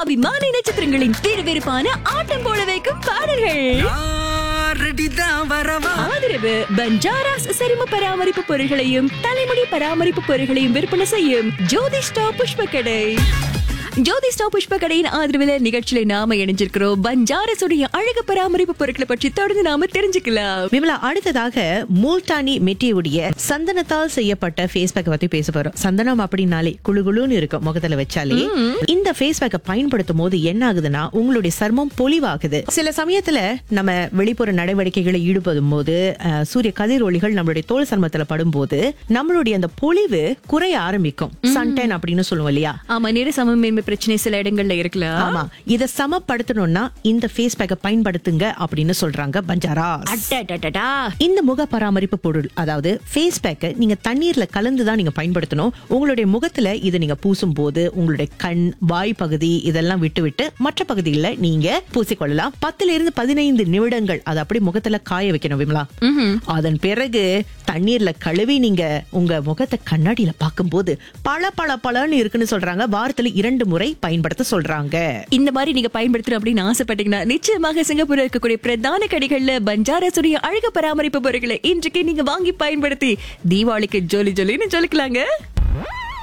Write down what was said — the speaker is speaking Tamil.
அபிமான நட்சத்திரங்களின் விறுவிறுப்பான ஆட்டம் போட வைக்கும் பாடல்கள் ரெடிதான் வரவா ஆதரவு பஞ்சாராஸ் சரும பராமரிப்பு பொருட்களையும் தலைமுடி பராமரிப்பு பொருட்களையும் விற்பனை செய்யும் ஜோதிஷ்டா புஷ்ப கடை ஜோதிஷ்டா புஷ்ப கடையின் ஆதரவுல நிகழ்ச்சியில நாம இணைஞ்சிருக்கிறோம் பஞ்சாரஸுடைய அழகு பராமரிப்பு பொருட்களை பற்றி தொடர்ந்து நாம தெரிஞ்சுக்கலாம் விமலா அடுத்ததாக மூல்டானி மெட்டியுடைய சந்தனத்தால் செய்யப்பட்ட ஃபேஸ் பேக் பத்தி பேச போறோம் சந்தனம் அப்படின்னாலே குளு குளுன்னு இருக்கும் முகத்துல வச்சாலே இந்த ஃபேஸ் பேக்கை பயன்படுத்தும் போது என்ன ஆகுதுன்னா உங்களுடைய சர்மம் பொலிவாகுது சில சமயத்துல நம்ம வெளிப்புற நடவடிக்கைகளை ஈடுபடும் போது அஹ், சூரிய கதிரொளிகள் நம்மளுடைய தோல் சர்மத்துல படும்போது நம்மளுடைய அந்த பொலிவு குறைய ஆரம்பிக்கும் சன்டைன் அப்படின்னு சொல்லுவோம் இல்லையா ஆமா நிற சமமின்மை பிரச்சனை சில இடங்கள்ல இருக்கலாம் ஆமா இத சமப்படுத்தணும்னா இந்த ஃபேஸ் பேக்கை பயன்படுத்துங்க அப்படின்னு சொல்றாங்க பஞ்சாரா அடடடடா. இந்த முக பராமரிப்பு பொருள் அதாவது ஃபேஸ் பேக்கை நீங்க தண்ணீர்ல கலந்து தான் நீங்க பயன்படுத்தணும் உங்களுடைய முகத்துல இதை நீங்க பூசும் போது உங்களுடைய கண் வாய் பகுதி இதெல்லாம் விட்டு விட்டு மற்ற பகுதிகளில் நீங்க பூசிக்கொள்ளலாம் பத்துல இருந்து பதினைந்து நிமிடங்கள் அதை அப்படி முகத்துல காய வைக்கணும் விமலா அதன் பிறகு தண்ணீர்ல கழுவி நீங்க உங்க முகத்தை கண்ணாடியில பார்க்கும்போது பல பல பலன்னு இருக்குன்னு சொல்றாங்க வாரத்துல இரண்டு முறை பயன்படுத்த சொல்றாங்க இந்த மாதிரி நீங்க பயன்படுத்தணும் அப்படின்னு ஆசைப்பட்டீங்கன்னா நிச்சயமாக சிங்கப்பூர்ல இருக்கக்கூடிய பிரதான கடைகள்ல பஞ்சாரஸுடைய அழகு பராமரிப்பு பொருட்களை இன்றைக்கு நீங்க வாங்கி பயன்படுத்தி தீபாவளிக்கு ஜொலி ஜொலின்னு சொல்லிக்கலாங்க